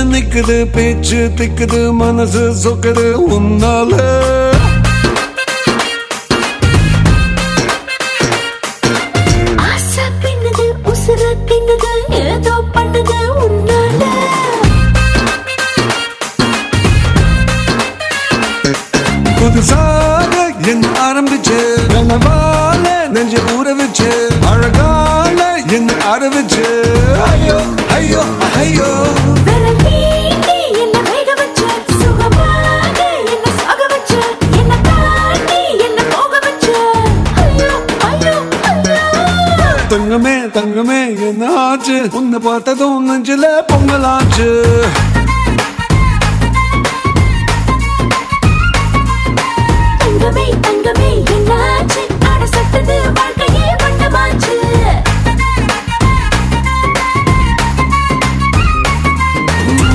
நிக்குது பேச்சு திக்குது மனசு சொக்குது உன்னால ஆசை பின்னுது உசுர தின்னுது ஏதோ பண்ணுது உன்னால புதுசாக என்ன ஆரம்பிச்சு கனவால நெஞ்சு ஊற வச்சு அழகால என்ன ஆரம்பிச்சு ஐயோ ஐயோ ஐயோ விரல் நீட்டி என்ன வேக வச்ச சுகமாக என்ன சாக வச்ச என்ன தாண்டி என்ன போக வச்ச ஐயோ ஐயோ ஐயோ தங்கமே தங்கமே என்ன ஆச்சு உன்னை பார்த்ததும் நெஞ்சில பொங்கலாச்சு தங்கமே தங்கமே என்ன